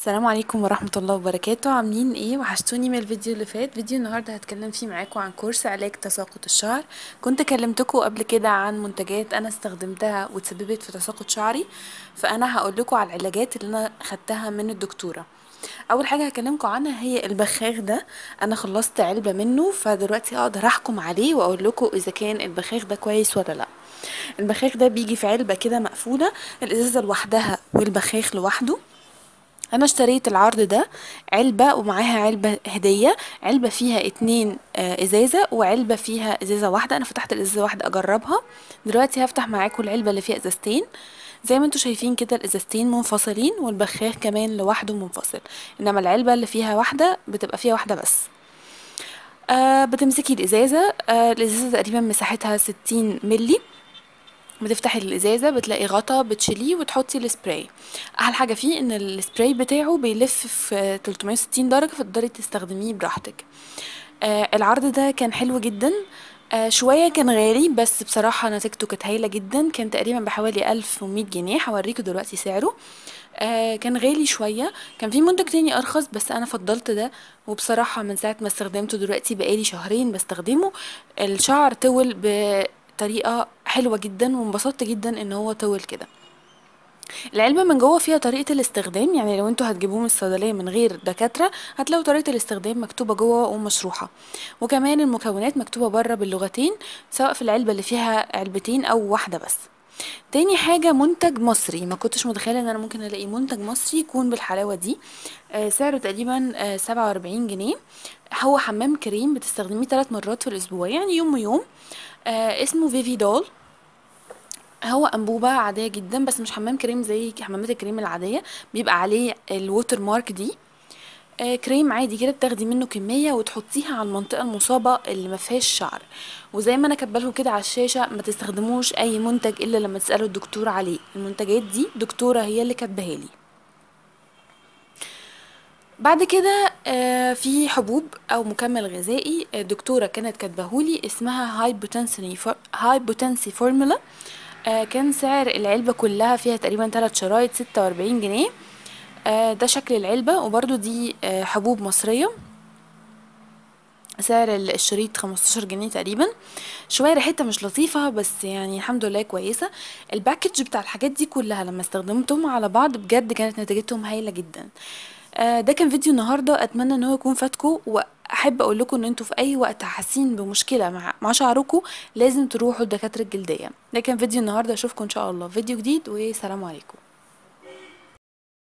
السلام عليكم ورحمة الله وبركاته عاملين ايه وحشتوني من الفيديو اللي فات فيديو النهاردة هتكلم فيه معاكم عن كورس علاج تساقط الشعر كنت كلمتكم قبل كده عن منتجات انا استخدمتها وتسببت في تساقط شعري فانا هقول لكم على العلاجات اللي انا خدتها من الدكتورة اول حاجة هكلمكم عنها هي البخاخ ده انا خلصت علبة منه فدلوقتي اقدر احكم عليه واقول لكم اذا كان البخاخ ده كويس ولا لا البخاخ ده بيجي في علبة كده مقفولة الازازة لوحدها والبخاخ لوحده انا اشتريت العرض ده علبة ومعاها علبة هدية علبة فيها اتنين آه، ازازة وعلبة فيها ازازة واحدة انا فتحت الازازة واحدة اجربها دلوقتي هفتح معاكم العلبة اللي فيها ازازتين زي ما انتوا شايفين كده الازازتين منفصلين والبخاخ كمان لوحده منفصل انما العلبة اللي فيها واحدة بتبقى فيها واحدة بس آه بتمسكي الازازة آه الازازة تقريبا مساحتها ستين ملي بتفتحي الازازه بتلاقي غطا بتشيليه وتحطي السبراي احلى حاجه فيه ان السبراي بتاعه بيلف في 360 درجه فتقدري تستخدميه براحتك آه العرض ده كان حلو جدا آه شوية كان غالي بس بصراحة نتيجته كانت هايلة جدا كان تقريبا بحوالي ألف ومية جنيه هوريكوا دلوقتي سعره آه كان غالي شوية كان في منتج تاني أرخص بس أنا فضلت ده وبصراحة من ساعة ما استخدمته دلوقتي بقالي شهرين بستخدمه الشعر طول بطريقة حلوة جدا وانبسطت جدا ان هو طول كده العلبة من جوه فيها طريقة الاستخدام يعني لو انتوا هتجيبوه من الصيدلية من غير دكاترة هتلاقوا طريقة الاستخدام مكتوبة جوه ومشروحة وكمان المكونات مكتوبة بره باللغتين سواء في العلبة اللي فيها علبتين او واحدة بس تاني حاجة منتج مصري ما كنتش متخيلة ان انا ممكن الاقي منتج مصري يكون بالحلاوة دي آه سعره تقريبا آه سبعة واربعين جنيه هو حمام كريم بتستخدميه ثلاث مرات في الاسبوع يعني يوم ويوم آه اسمه فيفي دول هو انبوبه عاديه جدا بس مش حمام كريم زي حمامات الكريم العاديه بيبقى عليه الووتر مارك دي آه كريم عادي كده بتاخدي منه كميه وتحطيها على المنطقه المصابه اللي ما فيهاش شعر وزي ما انا كاتبه كده على الشاشه ما تستخدموش اي منتج الا لما تسالوا الدكتور عليه المنتجات دي دكتوره هي اللي كاتباها لي بعد كده آه في حبوب او مكمل غذائي الدكتوره كانت كاتباهولي اسمها هاي بوتنسي هاي بوتنسي فورمولا آه كان سعر العلبة كلها فيها تقريبا تلات شرايط ستة واربعين جنيه آه ده شكل العلبة وبرضو دي آه حبوب مصرية سعر الشريط خمستاشر جنيه تقريبا شوية ريحتها مش لطيفة بس يعني الحمد لله كويسة الباكج بتاع الحاجات دي كلها لما استخدمتهم على بعض بجد كانت نتيجتهم هايلة جدا آه ده كان فيديو النهاردة اتمنى ان هو يكون فاتكم واحب اقول لكم ان انتوا في اي وقت حاسين بمشكلة مع, مع شعركم لازم تروحوا لدكاترة الجلدية ده كان فيديو النهاردة اشوفكم ان شاء الله فيديو جديد وسلام عليكم